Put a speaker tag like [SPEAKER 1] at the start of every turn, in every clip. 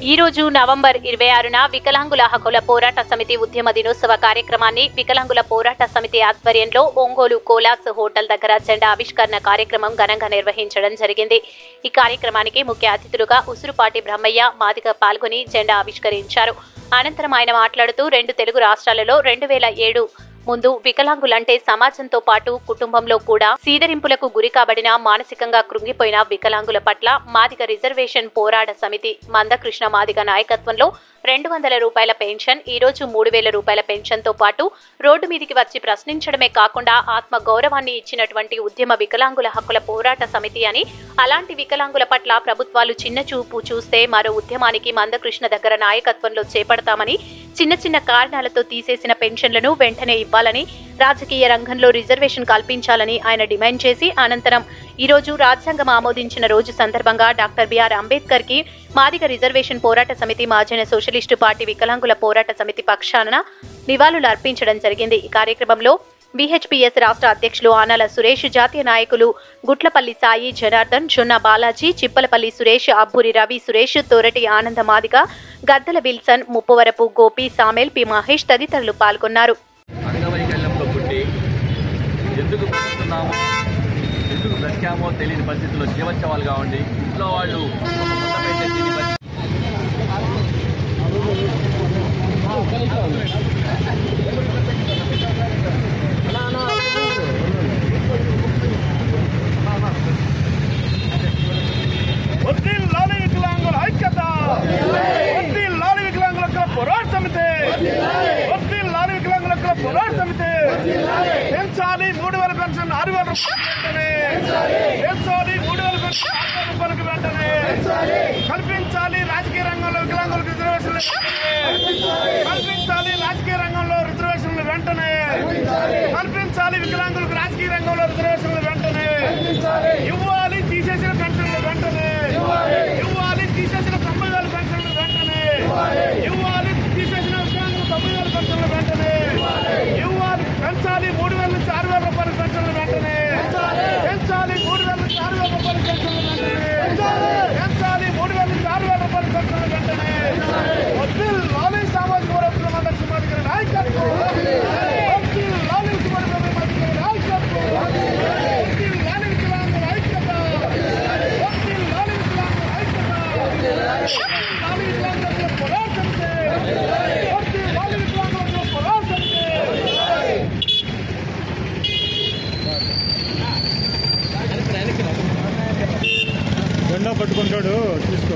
[SPEAKER 1] ఈ రోజు నవంబర్ ఇరవై ఆరున వికలాంగుల హక్కుల పోరాట సమితి ఉద్యమ దినోత్సవ కార్యక్రమాన్ని వికలాంగుల పోరాట సమితి ఆధ్వర్యంలో ఒంగోలు కోలాస్ హోటల్ దగ్గర జెండా ఆవిష్కరణ కార్యక్రమం ఘనంగా నిర్వహించడం జరిగింది ఈ కార్యక్రమానికి ముఖ్య అతిథులుగా ఉసురుపాటి బ్రహ్మయ్య మాదిగ పాల్గొని జెండా ఆవిష్కరించారు అనంతరం ఆయన మాట్లాడుతూ రెండు తెలుగు రాష్ట్రాలలో రెండు వేల ఏడు ముందు వికలాంగులంటే సమాజంతో పాటు కుటుంబంలో కూడా సీదరింపులకు గురి కాబడిన మానసికంగా కృంగిపోయిన వికలాంగుల పట్ల మాదిగ రిజర్వేషన్ పోరాట సమితి మందకృష్ణ మాదిగ నాయకత్వంలో రెండు వందల రూపాయల పెన్షన్ ఈ రోజు మూడు వేల రూపాయల పెన్షన్ తో పాటు రోడ్డు మీదికి వచ్చి ప్రశ్నించడమే కాకుండా ఆత్మ గౌరవాన్ని ఇచ్చినటువంటి ఉద్యమ వికలాంగుల హక్కుల పోరాట సమితి అని అలాంటి వికలాంగుల పట్ల ప్రభుత్వాలు చిన్న చూపు చూస్తే మరో ఉద్యమానికి మందకృష్ణ దగ్గర నాయకత్వంలో చేపడతామని చిన్న చిన్న కారణాలతో తీసేసిన పెన్షన్లను వెంటనే ఇవ్వాలని రాజకీయ రంగంలో రిజర్వేషన్ కల్పించాలని ఆయన డిమాండ్ చేసి అనంతరం ఈ రోజు రాజ్యాంగం ఆమోదించిన రోజు సందర్భంగా డాక్టర్ బిఆర్ అంబేద్కర్ కి మాదిగ రిజర్వేషన్ పోరాట సమితి మాజన సోషలిస్టు పార్టీ వికలాంగుల పోరాట సమితి పక్షాన నివాళులు అర్పించడం జరిగింది ఈ కార్యక్రమంలో బీహెచ్పీఎస్ రాష్ట్ర అధ్యక్షులు ఆనాల సురేష్ జాతీయ నాయకులు గుట్లపల్లి సాయి జనార్దన్ జొన్న బాలాజీ చిప్పలపల్లి సురేష్ అబ్బూరి రవి సురేష్ తోరటి ఆనంద మాదిగ గద్దల విల్సన్ ముప్పవరపు గోపి సామేల్ పి మహేష్ తదితరులు పాల్గొన్నారు
[SPEAKER 2] అంగవైకల్యంతో పుట్టి ఎందుకు బ్రతుకుతున్నామో ఎందుకు బ్రతికామో తెలియని పరిస్థితుల్లో జీవోత్సవాలుగా ఉండి ఇంట్లో వాళ్ళు ఒక ముద్ద పెట్టే తిని బతి
[SPEAKER 3] వడ్డీల్ లాలి వికలాంగుల ఐక్యత వడ్డీల్ లాలి వికలాంగుల యొక్క పోరాట సమితి వడ్డీల్ లాలి వికలాంగుల యొక్క పోరాట సమితి పెంచాలి మూడు వేల పెన్షన్ ఆరు వేల రూపాయలు వెంటనే పెంచాలి మూడు వేల పెన్షన్ ఆరు వేల రూపాయలకు వెంటనే కల్పించాలి రాజకీయ రంగంలో వికలాంగులకు రిజర్వేషన్లు వెంటనే కల్పించాలి రాజకీయ రంగంలో రిజర్వేషన్లు వెంటనే కల్పించాలి వికలాంగులకు రాజకీయ రంగంలో రిజర్వేషన్లు వెంటనే ఇవ్వాలి తీసేసిన పెన్షన్లు వెంటనే ఇవ్వాలి తీసేసిన తొంభై వేల పెన్షన్లు వెంటనే ఇవ్వాలి తీసేసిన వికలాంగుల తొంభై వేల పెన్షన్లు వెంటనే ఇవ్వాలి పెంచాలి మూడు వేల నుంచి ఆరు వేల రూపాయల పెన్షన్లు వెంటనే పెంచాలి మూడు వేల నుంచి ఆరు వేల రూపాయల పెన్షన్లు వెంటనే పెంచాలి మూడు వేల నుంచి ఆరు వేల రూపాయల పెన్షన్లు వెంటనే వద్దిల్ లాలి సామాజిక వర్గ మండలి సుమారు నాయకత్వం వద్దిల్ లాలి సుమారు మండలి నాయకత్వం వద్దిల్ లాలి వికలాంగుల ఐక్యత వద్దిల్ లాలి వికలాంగుల ఐక్యత లాలి వికలాంగుల పోరాట సమితి వద్దిల్ లాలి వికలాంగుల పోరాట సమితి
[SPEAKER 4] జెండా పట్టుకుంటాడు తీసుకో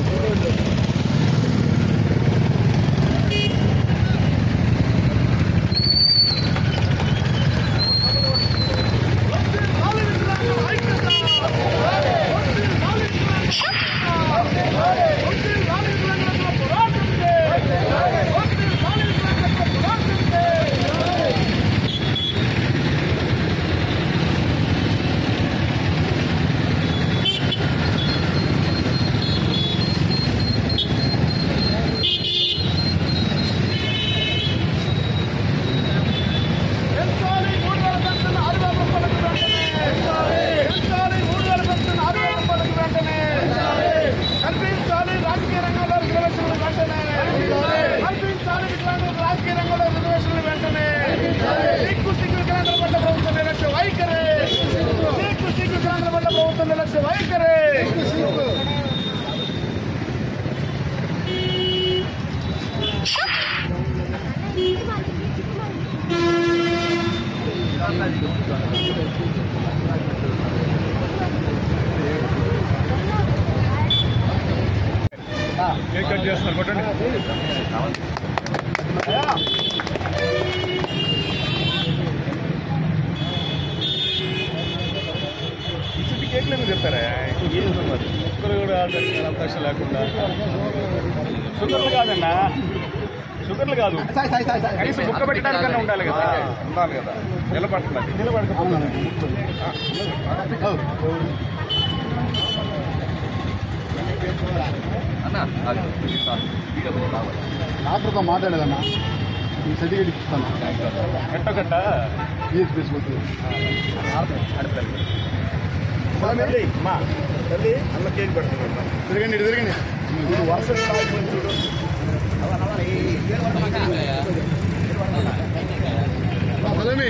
[SPEAKER 3] పెంచాలి మూడు వేల పెన్షన్ ఆరు వేల రూపాయలకు వెంటనే పెంచాలి మూడు వేల పెన్షన్ ఆరు వేల రూపాయలకు వెంటనే కల్పించాలి రాజకీయ రంగంలో రిజర్వేషన్లు వెంటనే కల్పించాలి వికలాంగులకు రాజకీయ రంగంలో రిజర్వేషన్లు వెంటనే సిగ్గు సిగ్గు వికలాంగుల పట్ల ప్రభుత్వం నిర్లక్ష్య వైఖరి సిగ్గు సిగ్గు వికలాంగుల పట్ల ప్రభుత్వం నిర్లక్ష్య వైఖరి
[SPEAKER 4] కేక్ కట్ చేస్తున్నారు కొట్టండి
[SPEAKER 3] ఇచ్చి కేక్లు ఎందుకు చెప్తారా
[SPEAKER 4] ఒక్కరు కూడా దానికి అవకాశం లేకుండా
[SPEAKER 3] షుగర్లు కాదన్నా షుగర్లు కాదు కనీసం బుక్క పెట్టడానికన్నా ఉండాలి కదా ఉండాలి కదా నిలబడుతున్నది నిలబడకపోతున్నది
[SPEAKER 2] అన్న అది వీడియో కొంచెం కావాలి
[SPEAKER 5] డాక్టర్తో మాట్లాడేదన్నా ఈ సర్టిఫికేట్ ఇస్తాను
[SPEAKER 3] కట్ట కట్ట
[SPEAKER 5] ఈఎస్ తీసుకొచ్చి
[SPEAKER 2] అడుగుతాను
[SPEAKER 3] తల్లి మా తల్లి అన్న కేక్ పెడుతున్నాడు
[SPEAKER 5] తిరగండి ఇటు తిరగండి
[SPEAKER 3] ఇప్పుడు వర్షం ఆగిపోయింది చూడు
[SPEAKER 5] పదమి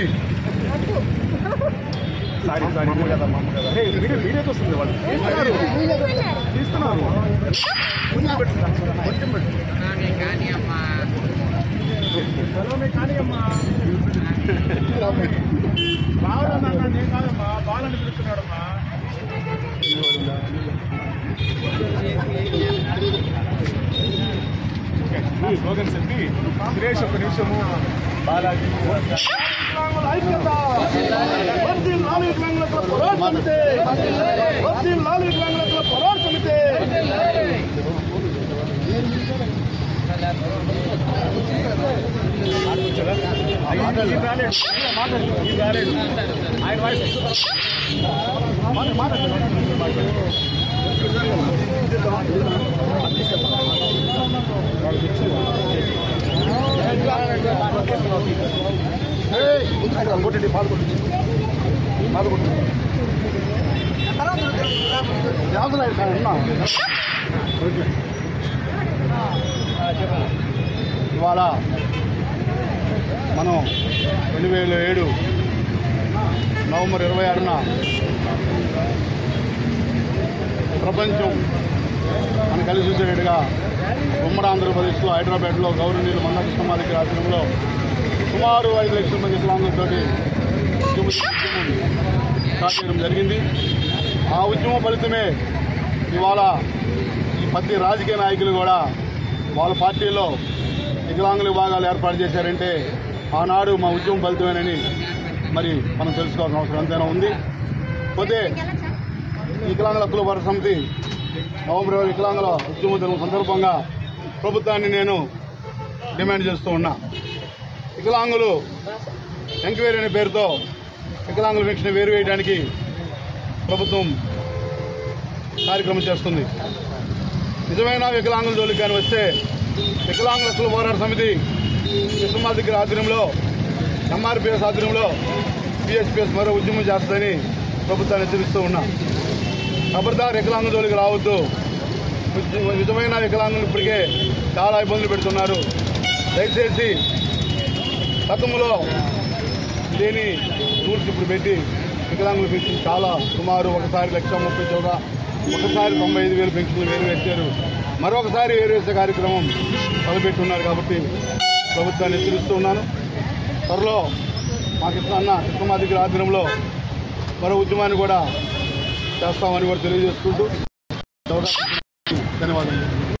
[SPEAKER 3] సారీ సారీ అమ్మ కదా అమ్మ కదా రే వీడియో వీడియో వస్తుంది వాళ్ళు తీస్తున్నారు తీస్తున్నారు కొంచెం పెట్టు కొంచెం పెట్టు సలోమే కానీ అమ్మా బావరన్నా నేను కాదమ్మా బాలని పిలుస్తున్నాడమ్మా స్లోగన్ చెప్పి సురేష్ ఒక నిమిషము బాలాజీ ఐక్యత వర్ధిల్ లాలి వికలాంగులకు పోరాట సమితి వర్ధిల్ లాలి వికలాంగులకు పోరాట సమితి ఆయన రాలేడు మాట్లాడు ఈయన రాలేడు ఆయన వాయిస్ మాట్లాడు కొట్టి పాలు కొట్టి పాలు కొట్టి
[SPEAKER 5] జాగ్రత్త సార్ ఉన్నా ఓకే ఇవాళ మనం రెండు వేల ఏడు నవంబర్ ఇరవై ఆరున ప్రపంచం మనం కలిసి చూసేటట్టుగా ఉమ్మడి ఆంధ్రప్రదేశ్లో హైదరాబాద్లో గౌరవనీయులు మన్నా కృష్ణమాదికి ఆశ్రమంలో సుమారు ఐదు లక్షల మంది కులాంగులతో స్టార్ట్ చేయడం జరిగింది ఆ ఉద్యమ ఫలితమే ఇవాళ ఈ ప్రతి రాజకీయ నాయకులు కూడా వాళ్ళ పార్టీలో వికలాంగుల విభాగాలు ఏర్పాటు చేశారంటే ఆనాడు మా ఉద్యమం ఫలితమేనని మరి మనం తెలుసుకోవాల్సిన అవసరం ఎంతైనా ఉంది పోతే వికలాంగుల హక్కుల పోరాట సమితి నవంబర్ ఇరవై వికలాంగుల ఉద్యమ దినం సందర్భంగా ప్రభుత్వాన్ని నేను డిమాండ్ చేస్తూ ఉన్నా వికలాంగులు ఎంక్వైరీ అనే పేరుతో వికలాంగుల పెన్షన్ వేరు వేయడానికి ప్రభుత్వం కార్యక్రమం చేస్తుంది నిజమైన వికలాంగుల జోలికి కానీ వస్తే వికలాంగుల హక్కుల పోరాట సమితి కృష్ణమాల దగ్గర ఆధ్వర్యంలో ఎంఆర్పిఎస్ ఆధ్వర్యంలో పిఎస్పిఎస్ మరో ఉద్యమం చేస్తుందని ప్రభుత్వాన్ని హెచ్చరిస్తూ ఉన్నా ఖబర్దార్ వికలాంగుల జోలికి రావద్దు ఉద్య- నిజమైన వికలాంగులు ఇప్పటికే చాలా ఇబ్బందులు పెడుతున్నారు దయచేసి గతంలో లేని రూల్స్ ఇప్పుడు పెట్టి వికలాంగుల పెన్షన్ చాలా సుమారు ఒకసారి లక్ష ముప్పై చోట ఒకసారి తొంభై ఐదు వేలు పెన్షన్లు వేరు వేశారు మరొకసారి వేరు వేసే కార్యక్రమం మొదలుపెట్టున్నారు కాబట్టి ప్రభుత్వాన్ని హెచ్చరిస్తూ ఉన్నాను త్వరలో మా కృష్ణ అన్న కృష్ణమాదికి ఆధ్వర్యంలో మరో ఉద్యమాన్ని కూడా చేస్తామని కూడా తెలియజేసుకుంటూ ధన్యవాదాలు